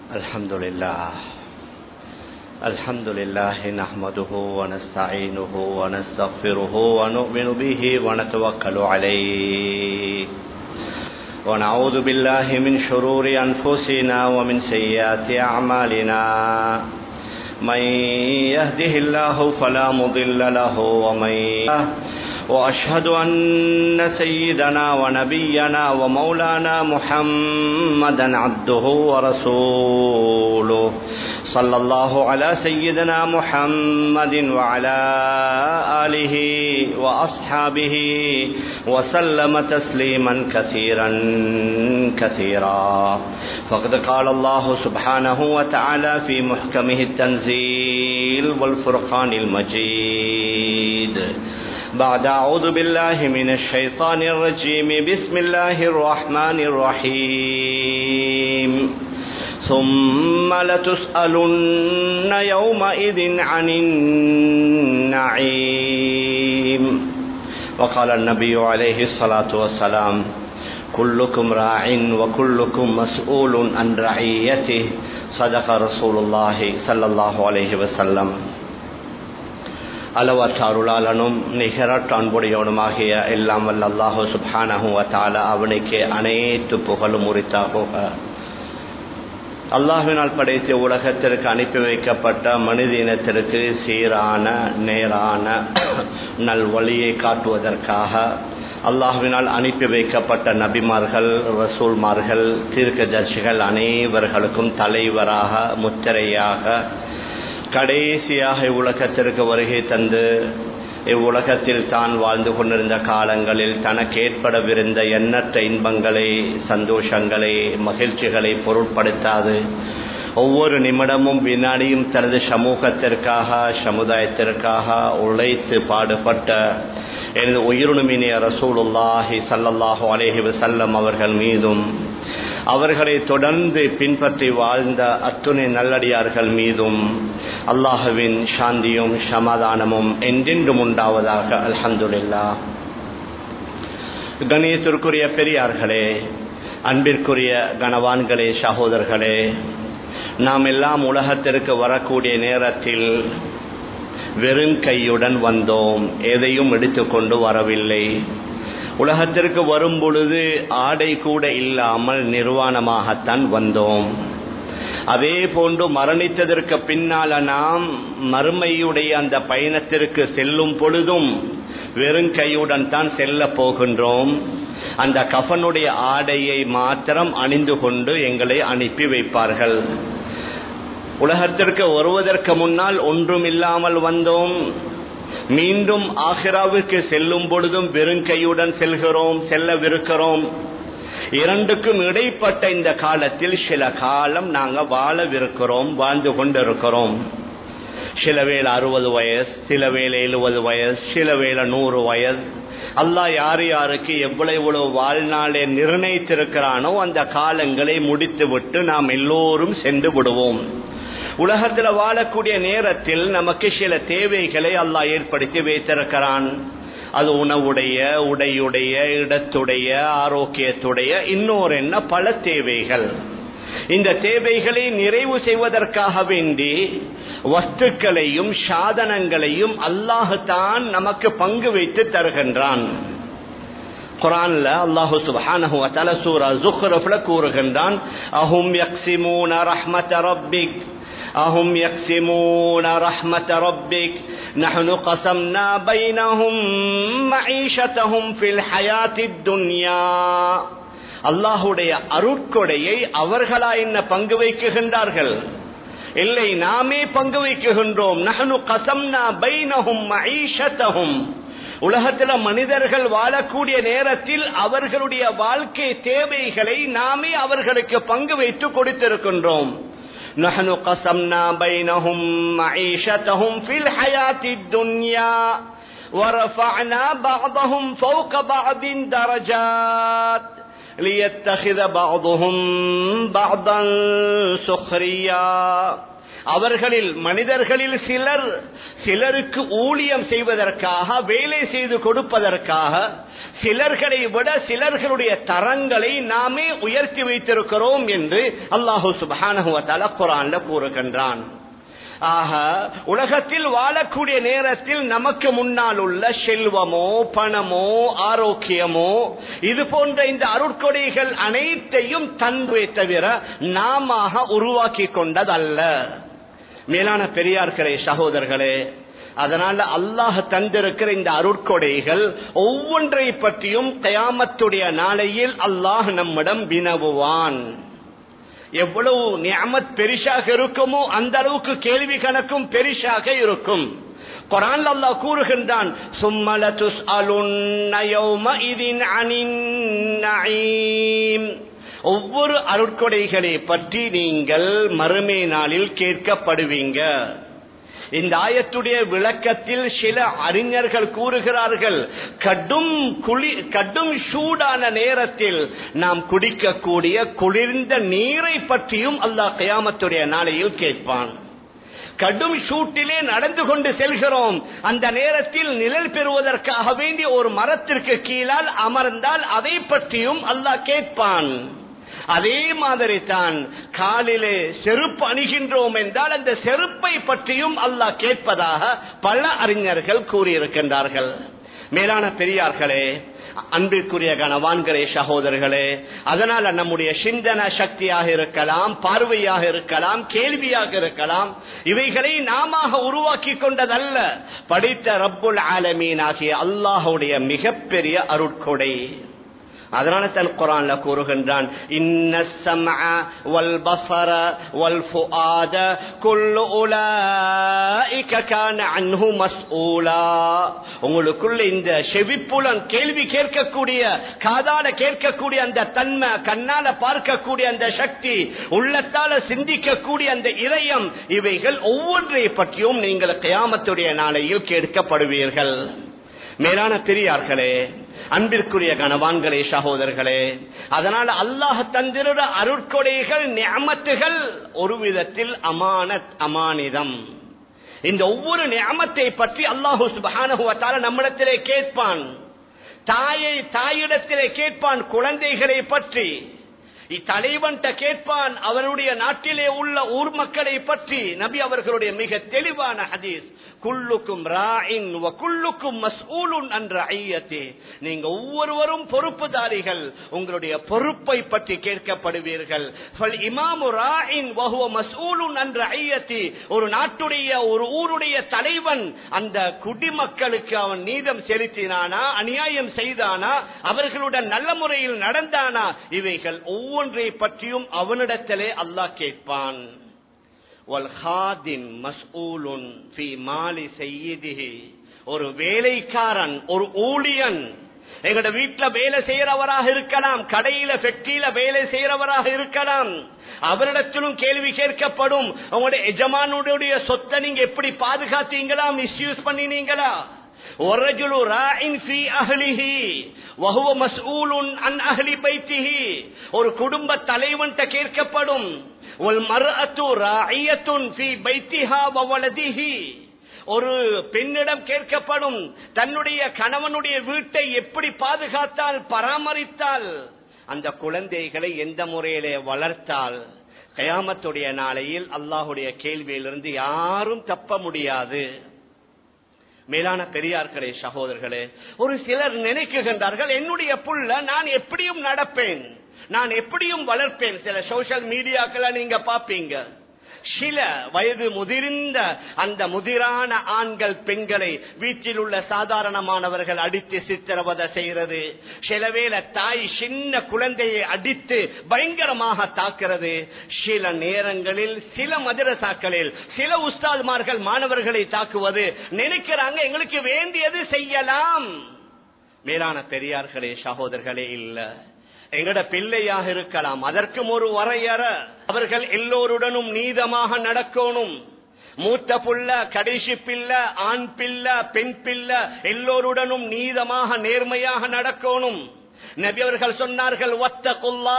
الحمد لله الحمد لله نحمده ونستعينه ونستغفره ونؤمن به ونتوكل عليه ونعوذ بالله من شرور أنفسنا ومن سيئات أعمالنا من يهده الله فلا مضل له ومن وأشهد أن سيدنا ونبينا ومولانا محمدا عبده ورسوله صلى الله على سيدنا محمد وعلى آله وأصحابه وسلم تسليما كثيرا كثيرا فقد قال الله سبحانه وتعالى في محكمه التنزيل والفرقان المجيد بعد أعوذ بالله من الشيطان الرجيم بسم الله الرحمن الرحيم ثم لتسألن يومئذ عن النعيم وقال النبي عليه الصلاة والسلام كلكم راع وكلكم مسؤول عن رعيته صدق رسول الله صلى الله عليه وسلم அளவற்ற அருளாளனும் நிகரற்ற அன்புடையவனுமாகிய எல்லாம் வல்ல அல்லாஹு சுப்ஹானஹு வத்தால அவனுக்கு அனைத்து புகழும் உரித்தாகுக அல்லாஹினால் படைத்த உலகத்திற்கு அனுப்பி வைக்கப்பட்ட மனித இனத்திற்கு சீரான நேரான நல்வழியை காட்டுவதற்காக அல்லாஹுவினால் அனுப்பி வைக்கப்பட்ட நபிமார்கள் ரசூல்மார்கள் தீர்க்கதர்சிகள் அனைவர்களுக்கும் தலைவராக முத்திரையாக கடைசியாக இவ்வுலகத்திற்கு வருகை தந்து இவ்வுலகத்தில் தான் வாழ்ந்து கொண்டிருந்த காலங்களில் தனக்கு ஏற்படவிருந்த எண்ணற்ற இன்பங்களை சந்தோஷங்களை மகிழ்ச்சிகளை பொருட்படுத்தாது ஒவ்வொரு நிமிடமும் வினாடியும் தனது சமூகத்திற்காக சமுதாயத்திற்காக உழைத்து பாடுபட்ட எனது உயிருணுமினிய ரசூலுல்லாஹி சல்லல்லாஹு அலேஹி வசல்லம் அவர்கள் மீதும் அவர்களை தொடர்ந்து பின்பற்றி வாழ்ந்த அத்துணை நல்லடியார்கள் மீதும் அல்லாஹுவின் சாந்தியும் சமாதானமும் என்றென்றும் உண்டாவதாக அல்ஹந்துல்லா கணியத்திற்குரிய பெரியார்களே அன்பிற்குரிய கனவான்களே சகோதரர்களே நாம் எல்லாம் உலகத்திற்கு வரக்கூடிய நேரத்தில் வெறும் கையுடன் வந்தோம் எதையும் எடுத்துக்கொண்டு வரவில்லை உலகத்திற்கு வரும் பொழுது ஆடை கூட இல்லாமல் நிர்வாணமாகத்தான் வந்தோம் அதே போன்று மரணித்ததற்கு பின்னால நாம் மறுமையுடைய அந்த பயணத்திற்கு செல்லும் பொழுதும் வெறும் கையுடன் தான் செல்ல போகின்றோம் அந்த கஃபனுடைய ஆடையை மாத்திரம் அணிந்து கொண்டு எங்களை அனுப்பி வைப்பார்கள் உலகத்திற்கு வருவதற்கு முன்னால் ஒன்றும் இல்லாமல் வந்தோம் மீண்டும் ஆஹிராவுக்கு செல்லும் பொழுதும் வெறுங்கையுடன் செல்கிறோம் செல்லவிருக்கிறோம் இரண்டுக்கும் இடைப்பட்ட இந்த காலத்தில் சில காலம் நாங்க வாழவிருக்கிறோம் வாழ்ந்து கொண்டிருக்கிறோம் சில வேளை அறுபது வயசு சில வேளை எழுபது வயசு சில வேளை நூறு வயசு அல்லாஹ் யார் யாருக்கு எவ்வளவு எவ்வளவு வாழ்நாளை நிர்ணயித்திருக்கிறானோ அந்த காலங்களை முடித்து விட்டு நாம் எல்லோரும் சென்று விடுவோம் உலகத்தில் வாழக்கூடிய நேரத்தில் நமக்கு சில தேவைகளை அல்லாஹ் ஏற்படுத்தி வைத்திருக்கிறான் அது உணவுடைய உடையுடைய இடத்துடைய ஆரோக்கியத்துடைய இன்னொரு என்ன பல தேவைகள் இந்த தேவைகளை நிறைவு செய்வதற்காக வேண்டி வஸ்துக்களையும் சாதனங்களையும் அல்லாஹு தான் நமக்கு பங்கு வைத்து தருகின்றான் குரான்ல அல்லாஹு சுப்ஹானஹு வ தஆலா சூரா ஸுக்ரஃப்ல கூறுகின்றான் அஹும் யக்ஸிமூன ரஹ்மத ரப்பிக் أهم يقسمون رحمة ربك نحن قسمنا بينهم معيشتهم في الحياة الدنيا அல்லாஹுடைய அருட்கொடையை அவர்களா என்ன பங்கு வைக்குகின்றார்கள் இல்லை நாமே பங்கு வைக்குகின்றோம் நகனு கசம்னா பைனஹும் மஈஷத்தஹும் உலகத்தில் மனிதர்கள் வாழக்கூடிய நேரத்தில் அவர்களுடைய வாழ்க்கை தேவைகளை நாமே அவர்களுக்கு பங்கு வைத்து கொடுத்திருக்கின்றோம் نحن قسمنا بينهم معيشتهم في الحياة الدنيا ورفعنا بعضهم فوق بعض درجات ليتخذ بعضهم بعضا سخريا அவர்களில் மனிதர்களில் சிலர் சிலருக்கு ஊழியம் செய்வதற்காக வேலை செய்து கொடுப்பதற்காக சிலர்களை விட சிலர்களுடைய தரங்களை நாமே உயர்த்தி வைத்திருக்கிறோம் என்று அல்லாஹு சுபானுவத்தால குரான்ல கூறுகின்றான் ஆக உலகத்தில் வாழக்கூடிய நேரத்தில் நமக்கு முன்னால் உள்ள செல்வமோ பணமோ ஆரோக்கியமோ இது போன்ற இந்த அருட்கொடைகள் அனைத்தையும் தன்வே தவிர நாம உருவாக்கி கொண்டதல்ல மேலான பெரியார்களே சகோதரர்களே அதனால அல்லாஹ் தந்திருக்கிற இந்த அருட்கொடைகள் ஒவ்வொன்றை பற்றியும் கயாமத்துடைய நாளையில் அல்லாஹ் நம்மிடம் வினவுவான் எவ்வளவு நியமத் பெரிசாக இருக்குமோ அந்த அளவுக்கு கேள்வி கணக்கும் பெரிசாக இருக்கும் குரான் அல்லாஹ் கூறுகின்றான் சும்மல துஸ் அலுன் ஒவ்வொரு அருட்கொடைகளை பற்றி நீங்கள் மறுமை நாளில் கேட்கப்படுவீங்க இந்த ஆயத்துடைய விளக்கத்தில் சில அறிஞர்கள் கூறுகிறார்கள் கடும் குளி கடும் சூடான நேரத்தில் நாம் குடிக்கக்கூடிய குளிர்ந்த நீரை பற்றியும் அல்லாஹ் கயாமத்துடைய நாளையில் கேட்பான் கடும் சூட்டிலே நடந்து கொண்டு செல்கிறோம் அந்த நேரத்தில் நிழல் பெறுவதற்காக வேண்டிய ஒரு மரத்திற்கு கீழால் அமர்ந்தால் அதை பற்றியும் அல்லாஹ் கேட்பான் அதே மாதிரி தான் காலிலே செருப்பு அணிகின்றோம் என்றால் அந்த செருப்பை பற்றியும் அல்லாஹ் கேட்பதாக பல அறிஞர்கள் கூறியிருக்கின்றார்கள் மேலான பெரியார்களே அன்பிற்குரிய கணவான்களே சகோதரர்களே அதனால நம்முடைய சிந்தன சக்தியாக இருக்கலாம் பார்வையாக இருக்கலாம் கேள்வியாக இருக்கலாம் இவைகளை நாம உருவாக்கி கொண்டதல்ல படித்த ரப்புல் ஆலமீன் ஆகிய அல்லாஹுடைய மிகப்பெரிய அருட்கொடை அதனால தன் குரான்ல கூறுகின்றான் இன்ன சம்அ வல் பஸர வல் ஃபுஆத குல்லு உலாயிக கான அன்ஹு மஸ்ஊலா உங்களுக்குள்ள இந்த செவிப்புலன் கேள்வி கேட்கக்கூடிய காதால கேட்கக்கூடிய அந்த தன்மை கண்ணால பார்க்கக்கூடிய அந்த சக்தி உள்ளத்தால சிந்திக்கக்கூடிய அந்த இதயம் இவைகள் ஒவ்வொன்றை பற்றியும் நீங்கள் கியாமத்துடைய நாளையில் கேட்கப்படுவீர்கள் மேலான பெரியார்களே அன்பிற்குரிய கணவான்களே சகோதரர்களே அதனால அல்லாஹ் தந்திருட அருட்கொடைகள் நியமத்துகள் ஒரு விதத்தில் அமானத் அமானிதம் இந்த ஒவ்வொரு நியமத்தை பற்றி அல்லாஹு சுபானுவத்தால நம்மிடத்திலே கேட்பான் தாயை தாயிடத்திலே கேட்பான் குழந்தைகளை பற்றி இத்தலைவன்ட்ட கேட்பான் அவருடைய நாட்டிலே உள்ள ஊர் மக்களை பற்றி நபி அவர்களுடைய மிக தெளிவான ஹதீஸ் குள்ளுக்கும் ராயின் குள்ளுக்கும் மஸ்ஊலுன் என்ற ஐயத்தே நீங்க ஒவ்வொருவரும் பொறுப்புதாரிகள் உங்களுடைய பொறுப்பை பற்றி கேட்கப்படுவீர்கள் இமாமு ராயின் வகுவ மஸ்ஊலுன் என்ற ஐயத்தி ஒரு நாட்டுடைய ஒரு ஊருடைய தலைவன் அந்த குடிமக்களுக்கு அவன் நீதம் செலுத்தினானா அநியாயம் செய்தானா அவர்களுடன் நல்ல முறையில் நடந்தானா இவைகள் ஒவ்வொன்றை பற்றியும் அவனிடத்திலே அல்லாஹ் கேட்பான் ஒரு வேலைக்காரன் ஒரு ஊழியன் எங்கட வீட்டுல வேலை செய்யறவராக இருக்கலாம் கடையில ஃபெக்டரியில வேலை செய்யறவராக இருக்கலாம் அவரிடத்திலும் கேள்வி கேட்கப்படும் உங்களுடைய எஜமானுடைய சொத்தை நீங்க எப்படி பாதுகாத்தீங்களா மிஸ்யூஸ் பண்ணினீங்களா والرجل راع في أهله وهو مسؤول عن أهل بيته ஒரு குடும்ப தலைவன் கேட்கப்படும் والمرأة راعية في بيتها وولده ஒரு பெண்ணிடம் கேட்கப்படும் தன்னுடைய கணவனுடைய வீட்டை எப்படி பாதுகாத்தால் பராமரித்தால் அந்த குழந்தைகளை எந்த முறையிலே வளர்த்தால் கயாமத்துடைய நாளையில் அல்லாஹுடைய கேள்வியிலிருந்து யாரும் தப்ப முடியாது மேலான பெரியார்களே சகோதரர்களே ஒரு சிலர் நினைக்குகின்றார்கள் என்னுடைய புள்ள நான் எப்படியும் நடப்பேன் நான் எப்படியும் வளர்ப்பேன் சில சோசியல் மீடியாக்களை நீங்க பாப்பீங்க சில வயது முதிர்ந்த அந்த முதிரான ஆண்கள் பெண்களை வீட்டில் உள்ள சாதாரணமானவர்கள் அடித்து சித்திரவதை செய்கிறது சில வேளை தாய் சின்ன குழந்தையை அடித்து பயங்கரமாக தாக்குறது சில நேரங்களில் சில மதரசாக்களில் சில உஸ்தாத்மார்கள் மாணவர்களை தாக்குவது நினைக்கிறாங்க எங்களுக்கு வேண்டியது செய்யலாம் மேலான பெரியார்களே சகோதரர்களே இல்லை எங்கட பிள்ளையாக இருக்கலாம் அதற்கும் ஒரு வரையற அவர்கள் எல்லோருடனும் நீதமாக நடக்கணும் மூத்த புள்ள கடைசி பிள்ளை ஆண் பிள்ளை பெண் பிள்ளை எல்லோருடனும் நீதமாக நேர்மையாக நடக்கணும் நபி அவர்கள் சொன்னார்கள் வத்தகுல்லா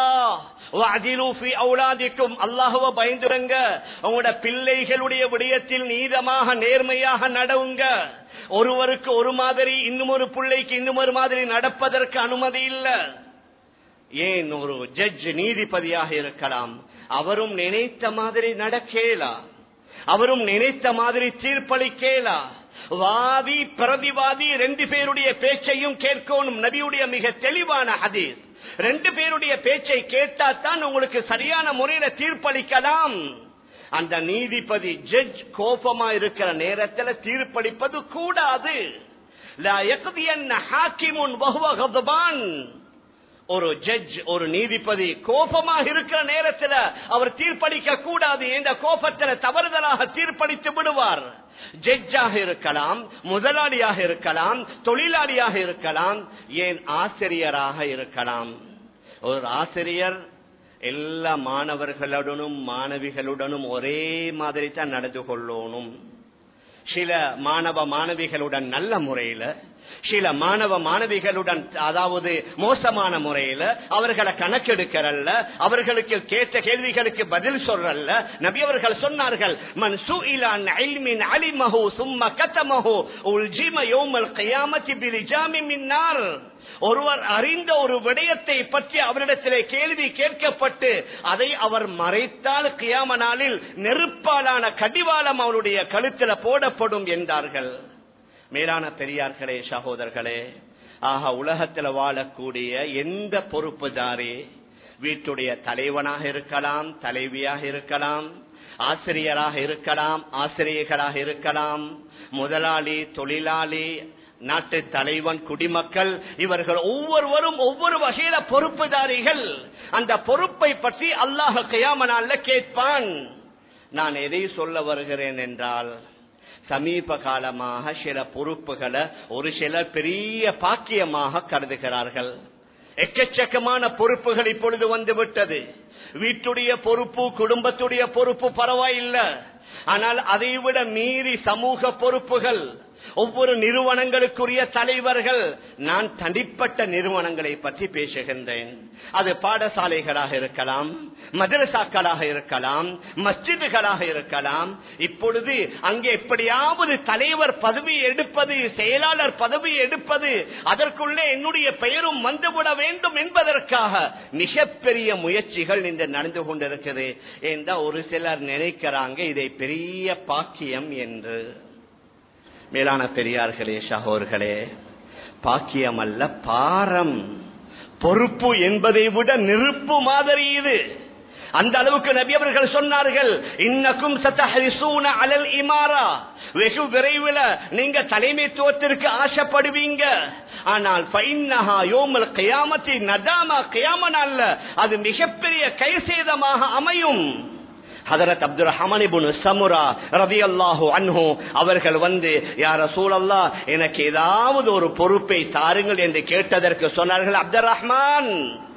அல்லாஹுவ பயந்துடுங்க உங்களோட பிள்ளைகளுடைய விடயத்தில் நீதமாக நேர்மையாக நடவுங்க ஒருவருக்கு ஒரு மாதிரி இன்னும் ஒரு பிள்ளைக்கு இன்னும் ஒரு மாதிரி நடப்பதற்கு அனுமதி இல்லை ஏன் ஒரு ஜட்ஜ் நீதிபதியாக இருக்கலாம் அவரும் நினைத்த மாதிரி நடக்கேலா அவரும் நினைத்த மாதிரி தீர்ப்பளிக்கேலா வாதி பிரதிவாதி ரெண்டு பேருடைய பேச்சையும் கேட்கணும் நபியுடைய மிக தெளிவான ஹதீஸ் ரெண்டு பேருடைய பேச்சை கேட்டாத்தான் உங்களுக்கு சரியான முறையில தீர்ப்பளிக்கலாம் அந்த நீதிபதி ஜட்ஜ் கோபமா இருக்கிற நேரத்தில் தீர்ப்பளிப்பது கூடாது ஒரு ஜட்ஜ் ஒரு நீதிபதி கோபமாக இருக்கிற நேரத்தில் அவர் தீர்ப்பளிக்க கூடாது என்ற கோபத்தில் தவறுதலாக தீர்ப்பளித்து விடுவார் ஜட்ஜாக இருக்கலாம் முதலாளியாக இருக்கலாம் தொழிலாளியாக இருக்கலாம் ஏன் ஆசிரியராக இருக்கலாம் ஒரு ஆசிரியர் எல்லா மாணவர்களுடனும் மாணவிகளுடனும் ஒரே மாதிரி தான் நடந்து கொள்ளணும் சில மாணவ மாணவிகளுடன் நல்ல முறையில சில மாணவ மாணவிகளுடன் அதாவது மோசமான முறையில அவர்களை கணக்கெடுக்கிறல்ல அவர்களுக்கு கேட்ட கேள்விகளுக்கு பதில் சொல்றல்ல நபி அவர்கள் சொன்னார்கள் மன் சுஇலான் இல்மின் அலிமஹு சும்ம கதமஹு உல்ஜிம யௌமல் கியாமத்தி பிலிஜாமி மின்னார் ஒருவர் அறிந்த ஒரு விடயத்தை பற்றி அவரிடத்திலே கேள்வி கேட்கப்பட்டு அதை அவர் மறைத்தால் கியாம நாளில் நெருப்பாலான கடிவாளம் அவருடைய கழுத்தில் போடப்படும் என்றார்கள் மேலான பெரியார்களே சகோதரர்களே ஆக உலகத்தில் வாழக்கூடிய எந்த பொறுப்புதாரி வீட்டுடைய தலைவனாக இருக்கலாம் தலைவியாக இருக்கலாம் ஆசிரியராக இருக்கலாம் ஆசிரியர்களாக இருக்கலாம் முதலாளி தொழிலாளி நாட்டு தலைவன் குடிமக்கள் இவர்கள் ஒவ்வொருவரும் ஒவ்வொரு வகையில பொறுப்புதாரிகள் அந்த பொறுப்பை பற்றி அல்லாஹ் கையாமனால கேட்பான் நான் எதை சொல்ல வருகிறேன் என்றால் சமீப காலமாக சில பொறுப்புகளை ஒரு சிலர் பெரிய பாக்கியமாக கருதுகிறார்கள் எக்கச்சக்கமான பொறுப்புகள் இப்பொழுது வந்து விட்டது வீட்டுடைய பொறுப்பு குடும்பத்துடைய பொறுப்பு பரவாயில்லை ஆனால் அதைவிட மீறி சமூக பொறுப்புகள் ஒவ்வொரு நிறுவனங்களுக்குரிய தலைவர்கள் நான் தனிப்பட்ட நிறுவனங்களை பற்றி பேசுகின்றேன் அது பாடசாலைகளாக இருக்கலாம் மதரசாக்களாக இருக்கலாம் மஸ்ஜிதுகளாக இருக்கலாம் இப்பொழுது அங்கே எப்படியாவது தலைவர் பதவி எடுப்பது செயலாளர் பதவி எடுப்பது அதற்குள்ளே என்னுடைய பெயரும் வந்துவிட வேண்டும் என்பதற்காக மிகப்பெரிய முயற்சிகள் இன்று நடந்து கொண்டிருக்கிறது என்றால் ஒரு சிலர் நினைக்கிறாங்க இதை பெரிய பாக்கியம் என்று மேலான பெரியார்களே சகோர்களே பாக்கியம் அல்ல பாரம் பொறுப்பு என்பதை விட நெருப்பு மாதிரி இது அந்த அளவுக்கு நபி அவர்கள் சொன்னார்கள் இன்னக்கும் சத்தஹரிசூன அலல் இமாரா வெகு விரைவில் நீங்க தலைமைத்துவத்திற்கு ஆசைப்படுவீங்க ஆனால் ஃபைன்னஹா யோமல் கியாமத்தி நதாமா கியாமன் அல்ல அது மிகப்பெரிய கைசேதமாக அமையும் ஹதரத் அப்துல் ரஹமானிபுன் சமுரா ரவி அல்லாஹூ அன்ஹு அவர்கள் வந்து யார சூழல்லா எனக்கு ஏதாவது ஒரு பொறுப்பை தாருங்கள் என்று கேட்டதற்கு சொன்னார்கள் அப்துல் ரஹ்மான்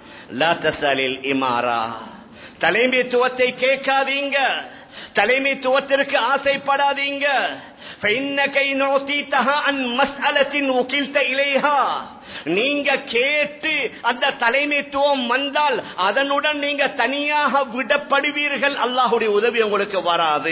இமாரா தலைமைத்துவத்தை கேட்காதீங்க தலைமைத்துவத்திற்கு ஆசைப்படாதீங்க நீங்க கேட்டு அந்த தலைமைத்துவம் வந்தால் அதனுடன் நீங்க தனியாக விடப்படுவீர்கள் அல்லாஹுடைய உதவி உங்களுக்கு வராது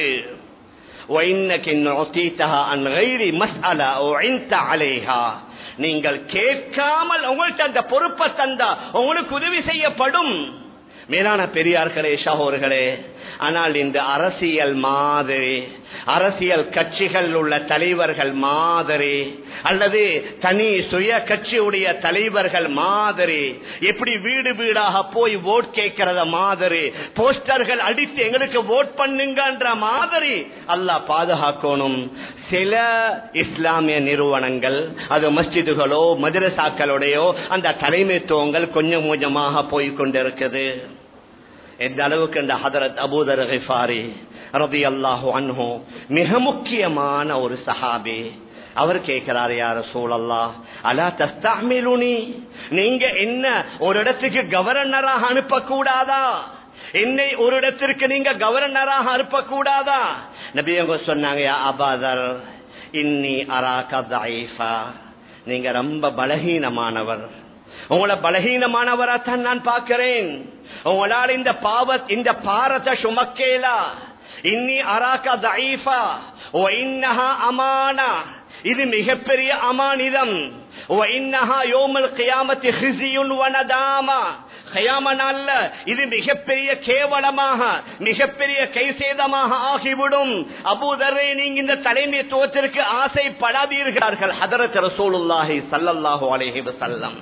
நீங்கள் கேட்காமல் உங்கள்கிட்ட அந்த பொறுப்பை தந்தா உங்களுக்கு உதவி செய்யப்படும் மேலான பெரியார்களே சகோர்களே ஆனால் இந்த அரசியல் மாதிரி அரசியல் கட்சிகள் உள்ள தலைவர்கள் மாதிரி அல்லது தனி சுய கட்சியுடைய தலைவர்கள் மாதிரி எப்படி வீடு வீடாக போய் ஓட் கேட்கிறத மாதிரி போஸ்டர்கள் அடித்து எங்களுக்கு ஓட் பண்ணுங்கன்ற மாதிரி அல்லாஹ் பாதுகாக்கணும் சில இஸ்லாமிய நிறுவனங்கள் அது மஸ்ஜிதுகளோ மதுரசாக்களுடையோ அந்த தலைமைத்துவங்கள் கொஞ்சம் கொஞ்சமாக போய் கொண்டிருக்குது எந்த அளவுக்கு இந்த ஹதரத் அபூதர் ஹிஃபாரி ரபி அல்லாஹு அன்ஹோ மிக முக்கியமான ஒரு சஹாபி அவர் கேட்கிறார் யார சூழல்லா அலா தஸ்தாமிலுனி நீங்க என்ன ஒரு இடத்துக்கு கவர்னராக அனுப்பக்கூடாதா என்னை ஒரு இடத்திற்கு நீங்க கவர்னராக அனுப்பக்கூடாதா நபி அவங்க சொன்னாங்க அபாதர் இன்னி அராக தாயிஃபா நீங்க ரொம்ப பலகீனமானவர் உங்களை பலகீனமானவராத்தான் நான் பார்க்கிறேன் உங்களால் இந்த பாவ இந்த பாரத சுமக்கேலா இன்னி அராக்கா தஈஃபா ஓ இன்னஹா அமானா இது மிகப்பெரிய அமானிதம் ஓ இன்னஹா யோமல் கியாமத்தி ஹிசியுன் வனதாமா கயாமனால இது மிகப்பெரிய கேவலமாக மிகப்பெரிய கைசேதமாக ஆகிவிடும் அபூதரை நீங்க இந்த தலைமைத்துவத்திற்கு ஆசைப்படாதீர்கள் ஹதரத் ரசூலுல்லாஹி சல்லல்லாஹு அலைஹி வஸல்லம்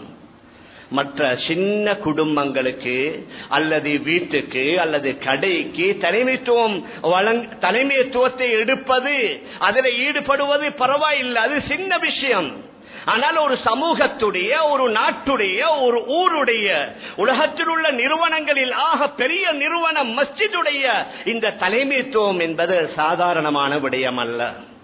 மற்ற சின்ன குடும்பங்களுக்கு அல்லது வீட்டுக்கு அல்லது கடைக்கு தலைமைத்துவம் வழங் தலைமைத்துவத்தை எடுப்பது அதில் ஈடுபடுவது பரவாயில்லை அது சின்ன விஷயம் ஆனால் ஒரு சமூகத்துடைய ஒரு நாட்டுடைய ஒரு ஊருடைய உலகத்தில் உள்ள நிறுவனங்களில் ஆக பெரிய நிறுவனம் மஸ்ஜிதுடைய இந்த தலைமைத்துவம் என்பது சாதாரணமான விடயம் அல்ல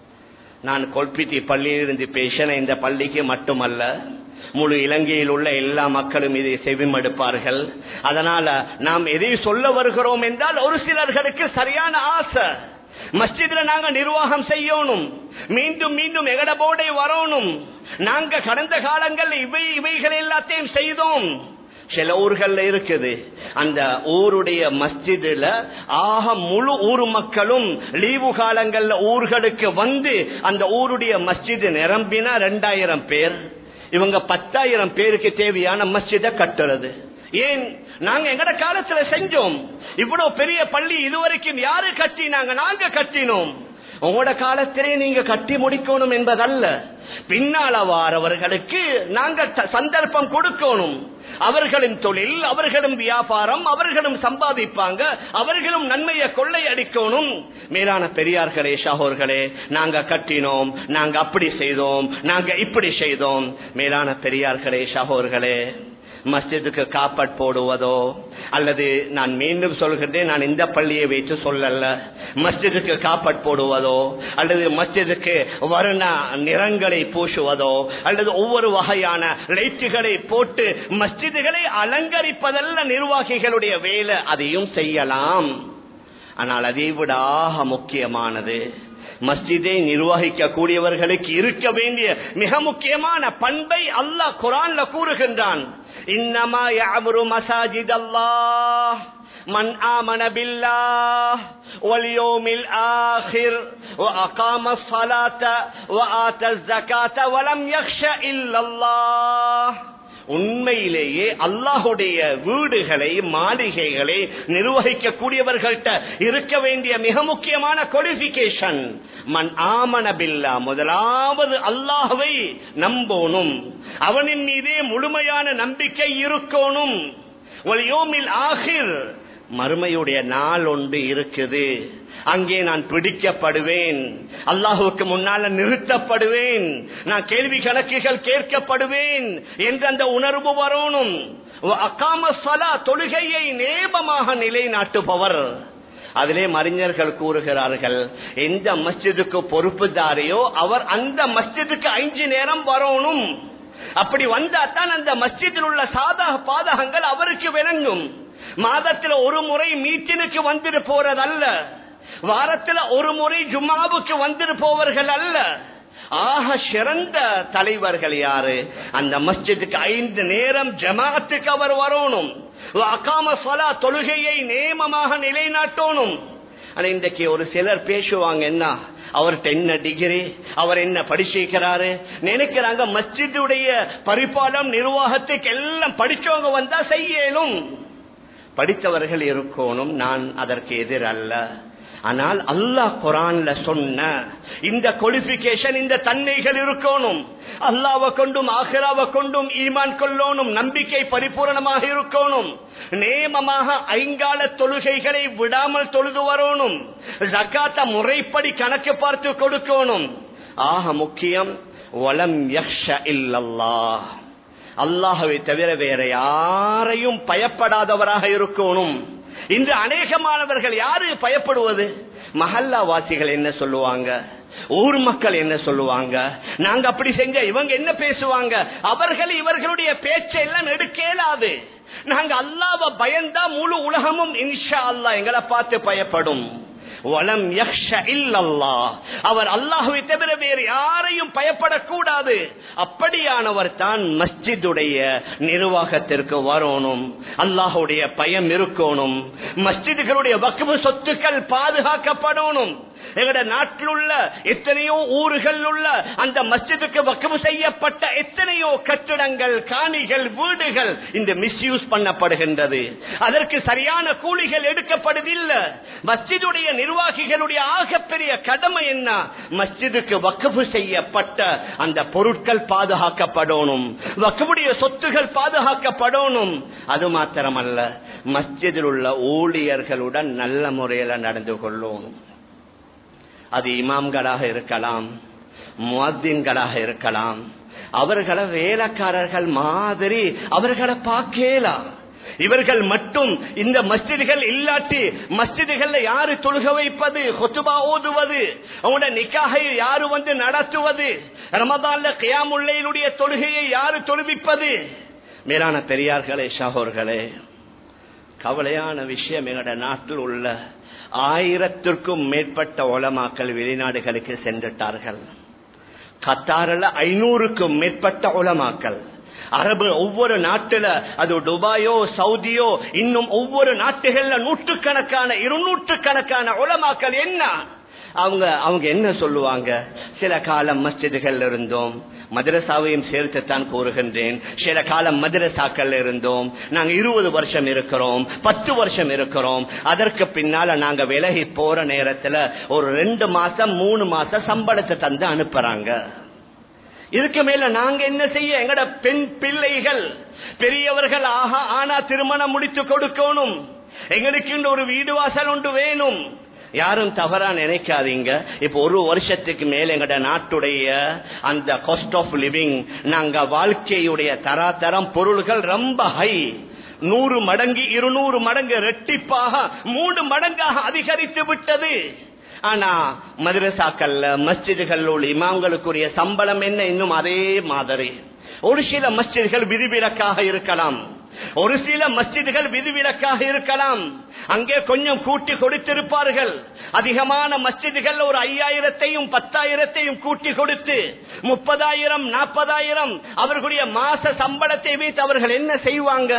நான் கொல்பிட்டி பள்ளியிலிருந்து பேசின இந்த பள்ளிக்கு மட்டுமல்ல முழு இலங்கையில் உள்ள எல்லா மக்களும் இதை செவிமடுப்பார்கள் அதனால நாம் எதை சொல்ல வருகிறோம் என்றால் ஒரு சிலர்களுக்கு சரியான ஆசை மஸ்ஜித்ல நாங்க நிர்வாகம் செய்யணும் மீண்டும் மீண்டும் எகட போர்டை வரணும் நாங்க கடந்த காலங்கள் இவை இவைகள் எல்லாத்தையும் செய்தோம் சில ஊர்கள்ல இருக்குது அந்த ஊருடைய மஸ்ஜிதுல ஆக முழு ஊர் மக்களும் லீவு காலங்கள்ல ஊர்களுக்கு வந்து அந்த ஊருடைய மஸ்ஜிது நிரம்பினா ரெண்டாயிரம் பேர் இவங்க பத்தாயிரம் பேருக்கு தேவையான மஸ்ஜித கட்டுறது ஏன் நாங்க எங்கட காலத்துல செஞ்சோம் இவ்வளவு பெரிய பள்ளி இதுவரைக்கும் யாரு கட்டினாங்க நாங்க கட்டினோம் உங்களோட காலத்திலே நீங்க கட்டி முடிக்கணும் என்பதல்ல பின்னால வாரவர்களுக்கு நாங்க சந்தர்ப்பம் கொடுக்கணும் அவர்களின் தொழில் அவர்களும் வியாபாரம் அவர்களும் சம்பாதிப்பாங்க அவர்களும் நன்மையை கொள்ளை அடிக்கணும் மேலான பெரியார்களே சகோர்களே நாங்க கட்டினோம் நாங்க அப்படி செய்தோம் நாங்க இப்படி செய்தோம் மேலான பெரியார்களே சகோர்களே மஸ்ஜிதுக்கு காப்பட் போடுவதோ அல்லது நான் மீண்டும் சொல்கிறேன் நான் இந்த பள்ளியை வைத்து சொல்லல மஸ்ஜிதுக்கு காப்பட் போடுவதோ அல்லது மஸ்ஜிதுக்கு வருண நிறங்களை பூசுவதோ அல்லது ஒவ்வொரு வகையான லைட்டுகளை போட்டு மஸ்ஜிதுகளை அலங்கரிப்பதல்ல நிர்வாகிகளுடைய வேலை அதையும் செய்யலாம் ஆனால் அதை விட ஆக முக்கியமானது மஸ்ஜிதை நிர்வகிக்க கூடியவர்களுக்கு இருக்க வேண்டிய மிக முக்கியமான பண்பை அல்லாஹ் குரான்ல கூறுகின்றான் இன்னமா யாமுரு மசாஜித் அல்லாஹ் من آمن بالله واليوم الآخر وأقام الصلاة وآتى الزكاة ولم يخش إلا الله உண்மையிலேயே அல்லாஹுடைய வீடுகளை மாளிகைகளை நிர்வகிக்க கூடியவர்கள்ட்ட இருக்க வேண்டிய மிக முக்கியமான குவாலிபிகேஷன் மண் ஆமனபில்லா முதலாவது அல்லாஹவை நம்பணும் அவனின் மீதே முழுமையான நம்பிக்கை இருக்கணும் ஒலியோமில் ஆகிர் மறுமையுடைய நாள் ஒன்று இருக்குது அங்கே நான் பிடிக்கப்படுவேன் அல்லாஹுக்கு முன்னால நிறுத்தப்படுவேன் நான் கேள்வி கணக்குகள் கேட்கப்படுவேன் என்ற அந்த உணர்வு வரணும் அக்காம சலா தொழுகையை நேபமாக நிலைநாட்டுபவர் அதிலே மறிஞர்கள் கூறுகிறார்கள் எந்த மஸ்ஜிதுக்கு பொறுப்புதாரையோ அவர் அந்த மஸ்ஜிதுக்கு ஐந்து நேரம் வரணும் அப்படி வந்தா தான் அந்த மஸ்ஜிதில் உள்ள சாதக பாதகங்கள் அவருக்கு விளங்கும் மாதத்தில் ஒரு முறை மீட்டினுக்கு வந்துட்டு போறதல்ல வாரத்தில் ஒரு முறை ஜும்மாவுக்கு வந்துட்டு போவர்கள் அல்ல ஆக சிறந்த தலைவர்கள் யாரு அந்த மஸ்ஜிதுக்கு ஐந்து நேரம் ஜமாத்துக்கு அவர் வரணும் அக்காம சொலா தொழுகையை நேமமாக நிலைநாட்டணும் ஆனா இன்றைக்கு ஒரு சிலர் பேசுவாங்க என்ன அவர்கிட்ட என்ன டிகிரி அவர் என்ன படிச்சிருக்கிறாரு நினைக்கிறாங்க மஸ்ஜிதுடைய பரிபாலம் நிர்வாகத்துக்கு எல்லாம் படிச்சவங்க வந்தா செய்யணும் படித்தவர்கள் இருக்கணும் நான் அதற்கு எதிர் அல்ல ஆனால் அல்லாஹ் குரான்ல சொன்ன இந்த குவாலிபிகேஷன் இந்த தன்மைகள் இருக்கணும் அல்லாவை கொண்டும் ஆஹிராவை கொண்டும் ஈமான் கொள்ளணும் நம்பிக்கை பரிபூரணமாக இருக்கணும் நேமமாக ஐங்கால தொழுகைகளை விடாமல் தொழுது வரணும் ஜக்காத்த முறைப்படி கணக்கு பார்த்து கொடுக்கணும் ஆக முக்கியம் வலம் யக்ஷ இல்லல்லாஹ் அல்லாஹவை தவிர வேற யாரையும் பயப்படாதவராக இருக்கணும் இன்று அநேகமானவர்கள் யாரு பயப்படுவது மஹல்லா வாசிகள் என்ன சொல்லுவாங்க ஊர் மக்கள் என்ன சொல்லுவாங்க நாங்க அப்படி செஞ்ச இவங்க என்ன பேசுவாங்க அவர்கள் இவர்களுடைய பேச்சை எல்லாம் எடுக்கலாது நாங்க அல்லாவ பயந்தா முழு உலகமும் இன்ஷா அல்லா எங்களை பார்த்து பயப்படும் வலம் யக்ஷ இல்லல்லாஹ் அவர் அல்லாஹ்வை தவிர வேறு யாரையும் பயப்படக்கூடாது அப்படியானவர் தான் மஸ்ஜிதுடைய நிர்வாகத்திற்கு வரணும் அல்லாஹுடைய பயம் இருக்கணும் மஸ்ஜிதுகளுடைய வக்குவு சொத்துக்கள் பாதுகாக்கப்படணும் எங்கட நாட்டில் உள்ள எத்தனையோ ஊர்கள் உள்ள அந்த மஸ்ஜிதுக்கு வக்கவு செய்யப்பட்ட எத்தனையோ கட்டிடங்கள் காணிகள் வீடுகள் இந்த மிஸ்யூஸ் பண்ணப்படுகின்றது அதற்கு சரியான கூலிகள் எடுக்கப்படுதில்லை மஸ்ஜிதுடைய நிர்வாகிகளுடைய ஆகப்பெரிய கடமை என்ன மஸ்ஜிதுக்கு வக்கவு செய்யப்பட்ட அந்த பொருட்கள் பாதுகாக்கப்படணும் வக்கவுடைய சொத்துகள் பாதுகாக்கப்படணும் அது மாத்திரமல்ல மஸ்ஜிதில் உள்ள ஊழியர்களுடன் நல்ல முறையில் நடந்து கொள்ளணும் அது இமாம்களாக இருக்கலாம் முவத்தின்களாக இருக்கலாம் அவர்களை வேலைக்காரர்கள் மாதிரி அவர்களை பார்க்கலாம் இவர்கள் மட்டும் இந்த மஸ்ஜிதுகள் இல்லாட்டி மஸ்ஜிதுகள்ல யாரு தொழுக வைப்பது கொத்துபா ஓதுவது அவங்களோட நிக்காகை யாரு வந்து நடத்துவது ரமதான்ல கியாமுல்லையினுடைய தொழுகையை யாரு தொழுவிப்பது மேலான பெரியார்களே ஷாகோர்களே கவலையான விஷயம் எங்களோட நாட்டில் உள்ள ஆயிரத்திற்கும் மேற்பட்ட உலமாக்கள் வெளிநாடுகளுக்கு சென்றுட்டார்கள் கத்தாரில் ஐநூறுக்கும் மேற்பட்ட உலமாக்கள் அரபு ஒவ்வொரு நாட்டுல அது துபாயோ சவுதியோ இன்னும் ஒவ்வொரு நாட்டுகள்ல நூற்றுக்கணக்கான இருநூற்று கணக்கான உலமாக்கள் என்ன அவங்க அவங்க என்ன சொல்லுவாங்க சில காலம் மஸ்ஜிதுகள் இருந்தோம் மதரசாவையும் சேர்த்து தான் கூறுகின்றேன் சில காலம் மதரசாக்கள் இருந்தோம் நாங்க இருபது வருஷம் இருக்கிறோம் பத்து வருஷம் இருக்கிறோம் அதற்கு பின்னால நாங்க விலகி போற நேரத்துல ஒரு ரெண்டு மாசம் மூணு மாசம் சம்பளத்தை தந்து அனுப்புறாங்க இதுக்கு மேல நாங்க என்ன செய்ய எங்கட பெண் பிள்ளைகள் பெரியவர்கள் ஆக ஆனா திருமணம் முடித்து கொடுக்கணும் எங்களுக்கு ஒரு வீடு வாசல் ஒன்று வேணும் யாரும் தவறா நினைக்காதீங்க இப்ப ஒரு வருஷத்துக்கு மேல எங்கட நாட்டுடைய அந்த காஸ்ட் ஆஃப் லிவிங் நாங்க வாழ்க்கையுடைய தராதரம் பொருள்கள் ரொம்ப ஹை நூறு மடங்கு இருநூறு மடங்கு ரெட்டிப்பாக மூணு மடங்காக அதிகரித்து விட்டது ஆனா மதுரசாக்கள்ல மஸ்ஜிதுகள் உள்ள இமாம்களுக்குரிய சம்பளம் என்ன இன்னும் அதே மாதிரி ஒரு சில மஸ்ஜிதுகள் விதிவிலக்காக இருக்கலாம் ஒரு சில மஸ்ஜிதுகள் விதிவிலக்காக இருக்கலாம் அங்கே கொஞ்சம் கூட்டி கொடுத்திருப்பார்கள் அதிகமான மஸ்ஜிதுகள் ஒரு ஐயாயிரத்தையும் பத்தாயிரத்தையும் கூட்டி கொடுத்து முப்பதாயிரம் நாற்பதாயிரம் அவர்களுடைய மாச சம்பளத்தை வைத்து அவர்கள் என்ன செய்வாங்க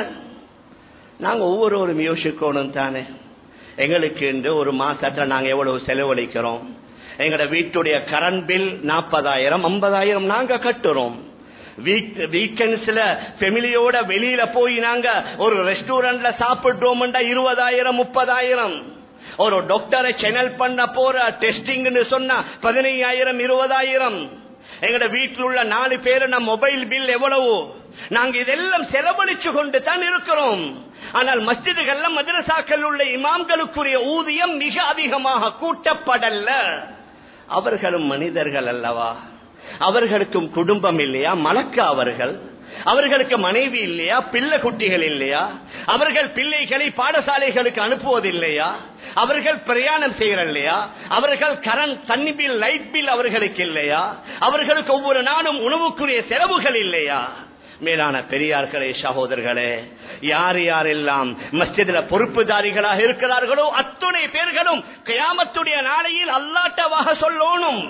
நாங்க ஒவ்வொருவரும் யோசிக்கணும் தானே எங்களுக்கு என்று ஒரு மாசத்துல நாங்க எவ்வளவு செலவழிக்கிறோம் எங்கட வீட்டுடைய கரண்ட் பில் நாற்பதாயிரம் ஐம்பதாயிரம் நாங்க கட்டுறோம் வீக்கெண்ட்ஸ்ல ஃபெமிலியோட வெளியில போய் நாங்க ஒரு ரெஸ்டாரண்ட்ல சாப்பிட்டோம்டா இருபதாயிரம் முப்பதாயிரம் ஒரு டாக்டரை சேனல் பண்ண போற டெஸ்டிங்னு சொன்னா பதினையாயிரம் இருபதாயிரம் எங்கட வீட்டில் உள்ள நாலு பேரு நம் மொபைல் பில் எவ்வளவு நாங்க இதெல்லாம் செலவழிச்சு கொண்டு தான் இருக்கிறோம் ஆனால் மஸ்ஜிதுகள்ல மதரசாக்கள் உள்ள இமாம்களுக்குரிய ஊதியம் மிக அதிகமாக கூட்டப்படல அவர்களும் மனிதர்கள் அல்லவா அவர்களுக்கும் குடும்பம் இல்லையா மலக்க அவர்கள் அவர்களுக்கு மனைவி இல்லையா பிள்ளை குட்டிகள் இல்லையா அவர்கள் பிள்ளைகளை பாடசாலைகளுக்கு அனுப்புவதில்லையா அவர்கள் பிரயாணம் செய்யற இல்லையா அவர்கள் கரண்ட் தண்ணி பில் லைட் பில் அவர்களுக்கு இல்லையா அவர்களுக்கு ஒவ்வொரு நாளும் உணவுக்குரிய செலவுகள் இல்லையா மேலான பெரியார்களே சகோதரர்களே யார் யாரெல்லாம் மஸ்ஜிதில் பொறுப்புதாரிகளாக இருக்கிறார்களோ அத்துணை பேர்களும் கயாமத்துடைய நாளையில் அல்லாட்டவாக சொல்லணும்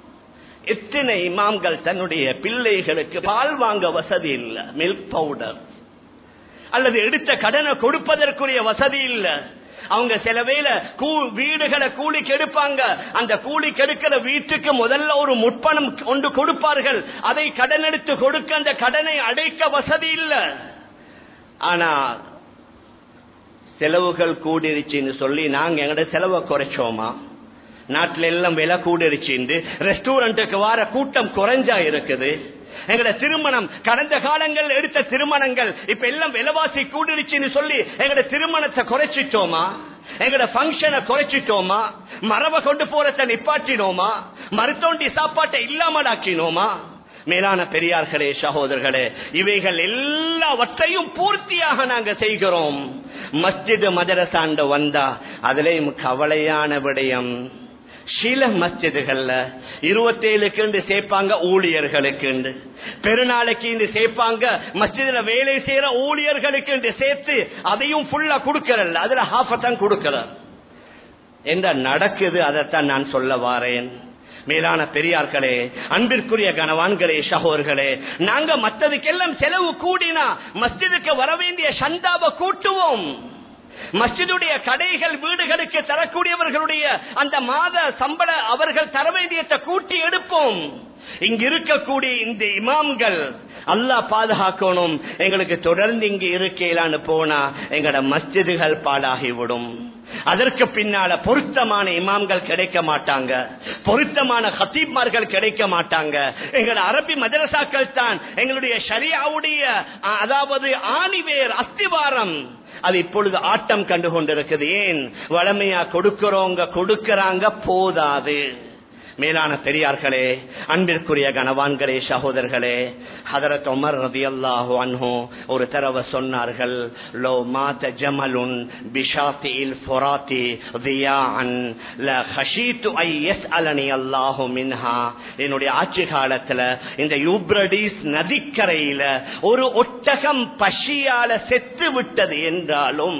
எத்தனை இமாம்கள் தன்னுடைய பிள்ளைகளுக்கு பால் வாங்க வசதி இல்லை மில்க் பவுடர் அல்லது எடுத்த கடனை கொடுப்பதற்குரிய வசதி இல்லை அவங்க சில வேலை வீடுகளை கூலிக்கு எடுப்பாங்க அந்த கூலிக்கு எடுக்கிற வீட்டுக்கு முதல்ல ஒரு முற்பணம் கொண்டு கொடுப்பார்கள் அதை கடன் எடுத்து கொடுக்க அந்த கடனை அடைக்க வசதி இல்லை ஆனா செலவுகள் கூடிருச்சுன்னு சொல்லி நாங்க எங்கட செலவை குறைச்சோமா நாட்டில எல்லாம் விலை கூடிருச்சு ரெஸ்டாரண்ட்டுக்கு வார கூட்டம் குறைஞ்சா இருக்குது எங்கட திருமணம் கடந்த காலங்கள் எடுத்த திருமணங்கள் இப்ப எல்லாம் விலைவாசி கூடிருச்சுன்னு சொல்லி எங்கட திருமணத்தை குறைச்சிட்டோமா எங்கட பங்கனை குறைச்சிட்டோமா மரபை கொண்டு போறத நிப்பாட்டினோமா மருத்தோண்டி சாப்பாட்டை இல்லாமலாக்கினோமா மேலான பெரியார்களே சகோதரர்களே இவைகள் எல்லாவற்றையும் பூர்த்தியாக நாங்க செய்கிறோம் மஸ்ஜிது மதரசாண்டு வந்தா அதுலயும் கவலையான விடயம் சில மஸ்ஜிதுகள்ல இருபத்தேழுக்கு சேர்ப்பாங்க ஊழியர்களுக்கு பெருநாளைக்கு சேர்ப்பாங்க மஸ்ஜிதுல வேலை செய்யற ஊழியர்களுக்கு சேர்த்து அதையும் ஃபுல்லா கொடுக்கறல்ல அதுல ஹாஃபத்தான் கொடுக்கற என்ற நடக்குது அதைத்தான் நான் சொல்ல வாரேன் மேலான பெரியார்களே அன்பிற்குரிய கனவான்களே சகோர்களே நாங்க மற்றதுக்கெல்லாம் செலவு கூடினா மஸ்ஜிதுக்கு வர வேண்டிய சந்தாவை கூட்டுவோம் மஸ்ஜிதுடைய கடைகள் வீடுகளுக்கு தரக்கூடியவர்களுடைய அந்த மாத சம்பள அவர்கள் தர வேண்டியத்தை கூட்டி எடுப்போம் இங்க இருக்கக்கூடிய இந்த இமாம்கள் அல்லாஹ் பாதுகாக்கணும் எங்களுக்கு தொடர்ந்து இங்க இருக்கலான்னு போனா எங்கட மஸ்ஜிதுகள் பாடாகிவிடும் அதற்கு பின்னால பொருத்தமான இமாம்கள் கிடைக்க மாட்டாங்க பொருத்தமான ஹத்தீப்மார்கள் கிடைக்க மாட்டாங்க எங்களோட அரபி மதரசாக்கள் தான் எங்களுடைய ஷரியாவுடைய அதாவது ஆணிவேர் அஸ்திவாரம் அது இப்பொழுது ஆட்டம் கண்டு கொண்டிருக்குது ஏன் வளமையா கொடுக்கிறவங்க கொடுக்கறாங்க போதாது மேலான பெரியார்களே அன்பிற்குரிய கனவான்களே சகோதரர்களே ஹதரத் உமர் ரதி அல்லாஹு அன்ஹு ஒரு தடவை சொன்னார்கள் லோ மாத ஜமலுன் பிஷாத்தியில் ஃபுராத்தி தியான் ல ஹஷீத்து ஐ எஸ் அலனி அல்லாஹு மின்ஹா என்னுடைய ஆட்சி காலத்துல இந்த யூப்ரடிஸ் நதிக்கரையில ஒரு ஒட்டகம் பசியால செத்து விட்டது என்றாலும்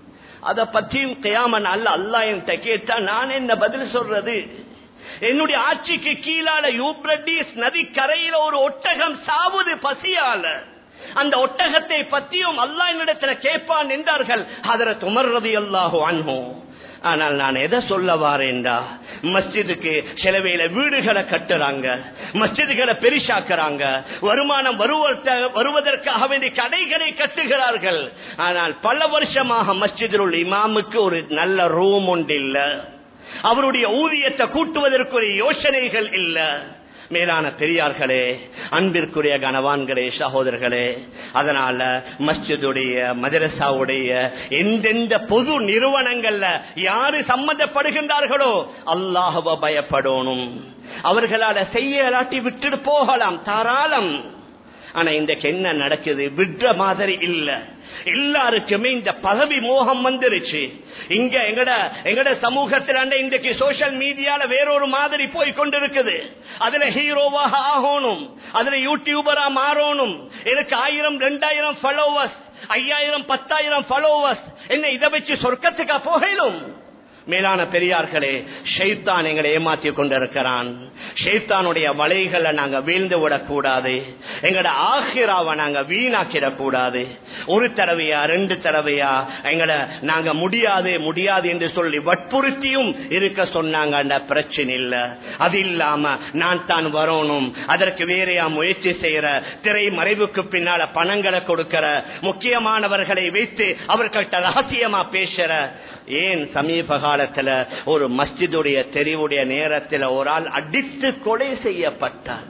அதை பற்றியும் கியாமன் அல்ல அல்லா என்கிட்ட கேட்டா நான் என்ன பதில் சொல்றது என்னுடைய ஆட்சிக்கு கீழால யூப்ரடிஸ் நதி கரையில ஒரு ஒட்டகம் சாவுது பசியால அந்த ஒட்டகத்தை பற்றியும் அல்லா என்னிடத்துல கேட்பான் என்றார்கள் அதர துமர்றது அல்லாஹோ அன்ஹோ ஆனால் நான் எதை சொல்ல வாரேன்டா மஸ்ஜிதுக்கு சிலவையில வீடுகளை கட்டுறாங்க மஸ்ஜிதுகளை பெரிசாக்குறாங்க வருமானம் வருவதற்காக வேண்டிய கடைகளை கட்டுகிறார்கள் ஆனால் பல வருஷமாக மஸ்ஜிதில் உள்ள இமாமுக்கு ஒரு நல்ல ரூம் ஒன்று இல்லை அவருடைய ஊதியத்தை கூட்டுவதற்குரிய யோசனைகள் இல்ல மேலான பெரியார்களே அன்பிற்குரிய கனவான்களே சகோதரர்களே அதனால மஸ்ஜிதுடைய மதரசாவுடைய எந்தெந்த பொது நிறுவனங்கள்ல யாரு சம்பந்தப்படுகின்றார்களோ அல்லாஹுவ பயப்படணும் அவர்களால செய்யலாட்டி விட்டுட்டு போகலாம் தாராளம் ஆனா இன்றைக்கு என்ன நடக்குது விடுற மாதிரி இல்ல எல்லாருக்குமே இந்த பதவி மோகம் வந்துருச்சு இங்க எங்கட எங்கட சமூகத்தில் இன்றைக்கு சோசியல் மீடியால வேறொரு மாதிரி போய் கொண்டிருக்குது அதுல ஹீரோவாக ஆகணும் அதுல யூடியூபரா மாறணும் எனக்கு ஆயிரம் ரெண்டாயிரம் ஃபாலோவர்ஸ் ஐயாயிரம் பத்தாயிரம் ஃபாலோவர்ஸ் என்ன இதை வச்சு சொர்க்கத்துக்கா போகலும் மேலான பெரியார்களே ஷெய்தான் எங்களை ஏமாற்றி கொண்டிருக்கிறான் ஷெய்தானுடைய வலைகளை நாங்க வீழ்ந்து விடக்கூடாது எங்கட ஆகிராவை நாங்க வீணாக்கிடக் கூடாது ஒரு தடவையா ரெண்டு தடவையா எங்கட நாங்க முடியாது முடியாது என்று சொல்லி வற்புறுத்தியும் இருக்க சொன்னாங்க பிரச்சனை இல்ல அது இல்லாம நான் தான் வரணும் அதற்கு வேறையா முயற்சி செய்யற திரை மறைவுக்கு பின்னால பணங்களை கொடுக்கிற முக்கியமானவர்களை வைத்து அவர்கள்ட்ட ரகசியமா பேசுற ஏன் சமீப காலத்துல ஒரு மஸ்ஜிதுடைய தெரிவுடைய நேரத்தில் ஒரு ஆள் அடித்து கொலை செய்யப்பட்டார்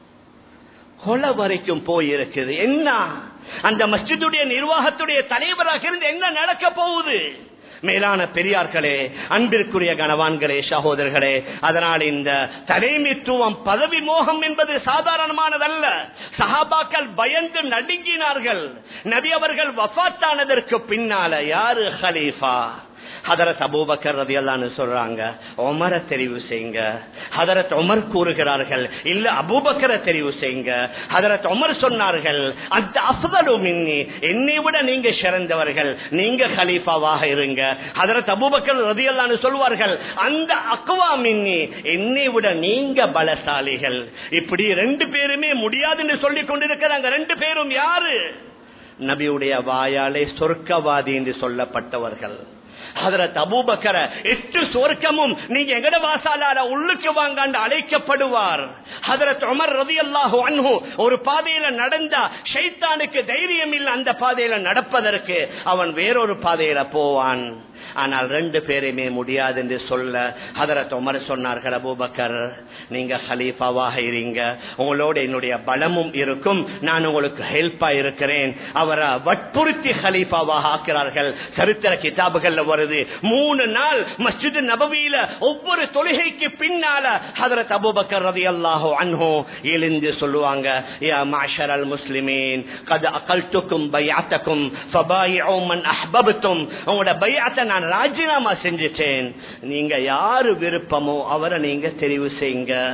கொலை வரைக்கும் போயிருக்குது என்ன அந்த மஸ்ஜிதுடைய நிர்வாகத்துடைய தலைவராக இருந்து என்ன நடக்க போகுது மேலான பெரியார்களே அன்பிற்குரிய கனவான்களே சகோதரர்களே அதனால் இந்த தலைமைத்துவம் பதவி மோகம் என்பது சாதாரணமானதல்ல சஹாபாக்கள் பயந்து நடுங்கினார்கள் நபி அவர்கள் வஃத்தானதற்கு பின்னால யாரு ஹலீஃபா ஹதரத் அபூபக்கர் ரதி அல்லான்னு சொல்றாங்க உமரை தெரிவு செய்யுங்க ஹதரத் உமர் கூறுகிறார்கள் இல்ல அபூபக்கரை தெரிவு செய்யுங்க ஹதரத் உமர் சொன்னார்கள் அந்த அஃதலு மின்னி என்னை விட நீங்க சிறந்தவர்கள் நீங்க ஹலீஃபாவாக இருங்க ஹதரத் அபூபக்கர் ரதி அல்லான்னு சொல்வார்கள் அந்த அக்குவா மின்னி என்னை விட நீங்க பலசாலிகள் இப்படி ரெண்டு பேருமே முடியாதுன்னு சொல்லிக் கொண்டிருக்கிறாங்க ரெண்டு பேரும் யாரு நபியுடைய வாயாலே சொர்க்கவாதி என்று சொல்லப்பட்டவர்கள் ஹதரத் அபூபக்கர எட்டு சொர்க்கமும் நீங்க எங்கட வாசாலால உள்ளுக்கு வாங்காண்டு அழைக்கப்படுவார் ஹதரத் உமர் ரதி அல்லாஹு அன்ஹு ஒரு பாதையில நடந்தா ஷைத்தானுக்கு தைரியம் இல்லை அந்த பாதையில நடப்பதற்கு அவன் வேறொரு பாதையில போவான் ஆனால் ரெண்டு பேருமே முடியாது என்று சொல்ல ஹதரத் உமர் சொன்னார்கள் அபூபக்கர் நீங்க ஹலீஃபாவாக இருங்க உங்களோட என்னுடைய பலமும் இருக்கும் நான் உங்களுக்கு ஹெல்ப்பா இருக்கிறேன் அவரை வற்புறுத்தி ஹலீஃபாவாக ஆக்கிறார்கள் சரித்திர கிதாபுகள்ல வருது மூணு நாள் மஸ்ஜித் நபவியில ஒவ்வொரு தொழுகைக்கு பின்னால ஹதரத் அபூபக்கர் ரதி அல்லாஹோ அன்ஹோ எழுந்து சொல்லுவாங்க யா மாஷர் அல் முஸ்லிமீன் கது அகல்துக்கும் பையாத்தக்கும் ஃபபாயிஉ மன் அஹ்பப்தும் உங்களோட பையாத்தை நான் ராஜினாமா செஞ்சுட்டேன் நீங்க யாரு விருப்பமோ அவரை நீங்க தெரிவு செய்யுங்க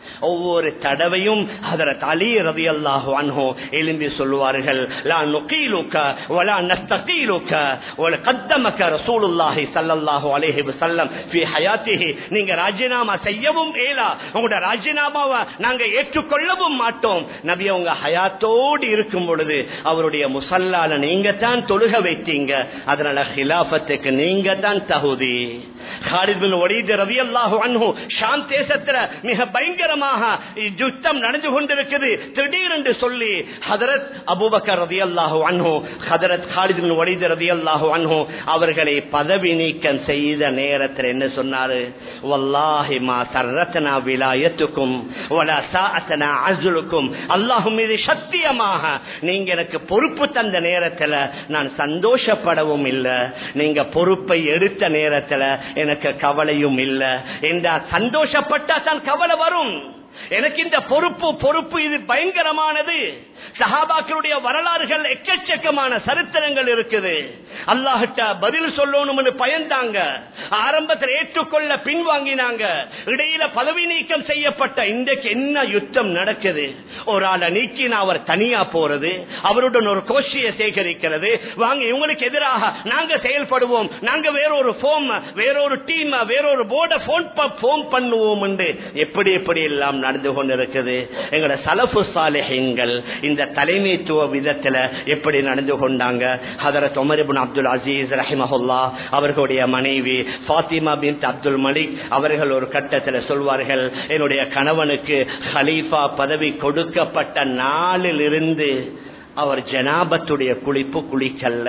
ஒவ்வொரு தடவையும் ஹதரத் அலி ரலியல்லாஹு அன்ஹு எழும்பி சொல்லுவார்கள் லா நுகீலுக வலா நஸ்தகீலுக வல கத்தமக ரசூலுல்லாஹி ஸல்லல்லாஹு அலைஹி வஸல்லம் ஃபீ ஹயாத்திஹி நீங்க ராஜினாமா செய்யவும் ஏலா உங்களோட ராஜினாமாவை நாங்க ஏற்றுக்கொள்ளவும் மாட்டோம் நபி அவங்க ஹயாத்தோடு இருக்கும் பொழுது அவருடைய முசல்லால நீங்க தான் தொழுக வைத்தீங்க அதனால ஹிலாபத்துக்கு நீங்க தான் தகுதி ஹாலித் பின் வலீத் ரலியல்லாஹு அன்ஹு ஷாம் தேசத்துல மிக பயங்கரமாக யுத்தம் நடந்து கொண்டிருக்குது திடீரென்று சொல்லி ஹதரத் அபூபக்கர் ரலியல்லாஹு அன்ஹு ஹதரத் ஹாலித் பின் வலீத் ரலியல்லாஹு அன்ஹு அவர்களை பதவி நீக்கம் செய்த நேரத்தில் என்ன சொன்னாரு வல்லாஹி மா சர்ரத்னா விலாயத்துக்கும் வலா சாஅத்தனா அஸ்லுக்கும் அல்லாஹ் மீது சத்தியமாக நீங்க எனக்கு பொறுப்பு தந்த நேரத்துல நான் சந்தோஷப்படவும் இல்லை நீங்க பொறுப்பை எடுத்த நேரத்துல எனக்கு கவலையும் இல்லை இந்த சந்தோஷப்பட்டா தான் கவலை வரும் எனக்கு இந்த பொறுப்பு பொறுப்பு இது பயங்கரமானது சஹாபாக்களுடைய வரலாறுகள் எக்கச்சக்கமான சரித்திரங்கள் இருக்குது அல்லாஹிட்ட பதில் சொல்லணும்னு பயந்தாங்க ஆரம்பத்தில் ஏற்றுக்கொள்ள பின்வாங்கினாங்க இடையில பதவி நீக்கம் செய்யப்பட்ட இன்றைக்கு என்ன யுத்தம் நடக்குது ஒரு ஆளை நீக்கினா அவர் தனியா போறது அவருடன் ஒரு கோஷியை சேகரிக்கிறது வாங்க இவங்களுக்கு எதிராக நாங்க செயல்படுவோம் நாங்க வேறொரு போம் வேறொரு டீம் வேறொரு போர்டை போன் போன் பண்ணுவோம் என்று எப்படி எப்படி எல்லாம் நடந்து கொண்டிருக்குது எங்களோட சலபு சாலைகள் இந்த தலைமைத்துவ விதத்துல எப்படி நடந்து கொண்டாங்க ஹதரத் உமரிபின் அப்துல் அசீஸ் ரஹிமஹுல்லா அவர்களுடைய மனைவி ஃபாத்திமா பின் அப்துல் மலிக் அவர்கள் ஒரு கட்டத்தில் சொல்வார்கள் என்னுடைய கணவனுக்கு ஹலீஃபா பதவி கொடுக்கப்பட்ட நாளில் இருந்து அவர் ஜனாபத்துடைய குளிப்பு குளிக்கல்ல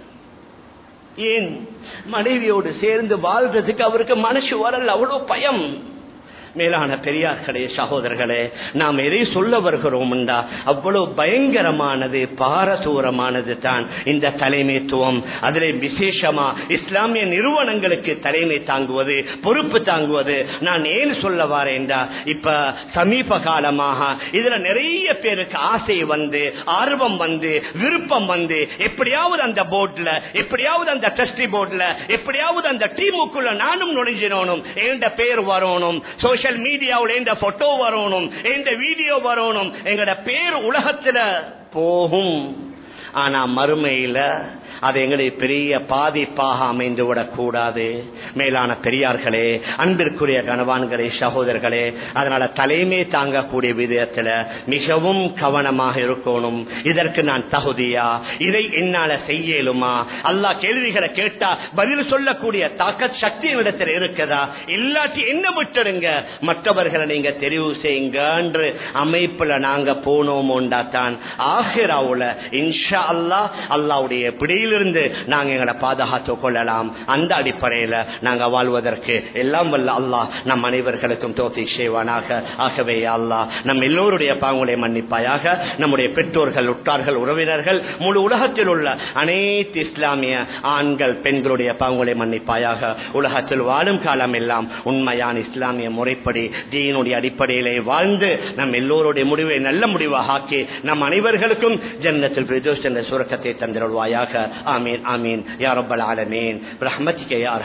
ஏன் மனைவியோடு சேர்ந்து வாழ்றதுக்கு அவருக்கு மனசு வரல அவ்வளவு பயம் மேலான பெரியார்களே சகோதரர்களே நாம் எதை சொல்ல வருகிறோம் என்றா அவ்வளவு பயங்கரமானது பாரசூரமானது தான் இந்த தலைமைத்துவம் அதிலே விசேஷமா இஸ்லாமிய நிறுவனங்களுக்கு தலைமை தாங்குவது பொறுப்பு தாங்குவது நான் ஏன் சொல்ல வரேன்டா இப்ப சமீப காலமாக இதுல நிறைய பேருக்கு ஆசை வந்து ஆர்வம் வந்து விருப்பம் வந்து எப்படியாவது அந்த போர்ட்ல எப்படியாவது அந்த ட்ரஸ்டி போர்ட்ல எப்படியாவது அந்த டீமுக்குள்ள நானும் நுழைஞ்சிடணும் என்ற பேர் வரணும் சோசியல் மீடியாவில் எந்த போட்டோ வரணும் எந்த வீடியோ வரணும் எங்கட பேர் உலகத்துல போகும் ஆனா மறுமையில அது எங்களை பெரிய பாதிப்பாக அமைந்து விடக்கூடாது மேலான பெரியார்களே அன்பிற்குரிய கணவான்களே சகோதரர்களே அதனால தலைமை தாங்கக்கூடிய விதத்துல மிகவும் கவனமாக இருக்கணும் இதற்கு நான் தகுதியா இதை என்னால செய்யலுமா அல்லா கேள்விகளை கேட்டா பதில் சொல்லக்கூடிய தாக்கத் சக்தி இடத்தில் இருக்குதா இல்லாட்டி என்ன விட்டுடுங்க மற்றவர்களை நீங்க தெரிவு செய்யுங்க என்று அமைப்புல நாங்க போனோமோண்டா தான் ஆஹிராவுல இன்ஷா அல்லா அல்லாவுடைய பிடியிலிருந்து நாங்க எங்களை பாதுகாத்துக் கொள்ளலாம் அந்த அடிப்படையில நாங்க வாழ்வதற்கு எல்லாம் வல்ல அல்லாஹ் நம் அனைவர்களுக்கும் தோத்தி செய்வானாக ஆகவே அல்லாஹ் நம் எல்லோருடைய பாவங்களை மன்னிப்பாயாக நம்முடைய பெற்றோர்கள் உற்றார்கள் உறவினர்கள் முழு உலகத்தில் உள்ள அனைத்து இஸ்லாமிய ஆண்கள் பெண்களுடைய பாவங்களை மன்னிப்பாயாக உலகத்தில் வாழும் காலம் எல்லாம் உண்மையான இஸ்லாமிய முறைப்படி தீனுடைய அடிப்படையிலே வாழ்ந்து நம் எல்லோருடைய முடிவை நல்ல முடிவாக ஆக்கி நம் அனைவர்களுக்கும் ஜன்னத்தில் பிரதோஷ் என்ற சுரக்கத்தை தந்திருவாயாக ஆமீன் ஆமீன் யா ரப்பல் ஆலமீன் ரஹ்மத்திக யா